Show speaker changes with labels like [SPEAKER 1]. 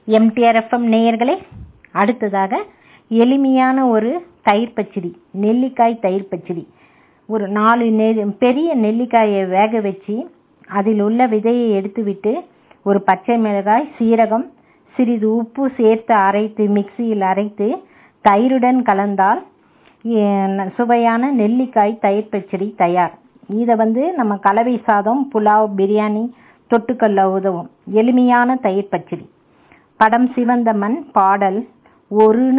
[SPEAKER 1] MTR FM நேயர்களே அடுத்ததாக எளிமையான ஒரு தயிர் பச்சடி நெல்லிக்காய் தயிர் பச்சடி ஒரு நாலு நெ பெரிய நெல்லிக்காயை வேக வச்சு அதில் உள்ள விதையை எடுத்துவிட்டு ஒரு பச்சை மிளகாய் சீரகம் சிறிது உப்பு சேர்த்து அரைத்து மிக்சியில் அரைத்து தயிருடன் கலந்தால் சுவையான நெல்லிக்காய் தயிர் பச்சடி தயார் இதை வந்து நம்ம கலவை சாதம் புலாவ் பிரியாணி தொட்டுக்கல்ல உதவும் எளிமையான தயிர் பச்சடி படம் சிவந்த மண் பாடல் ஒரு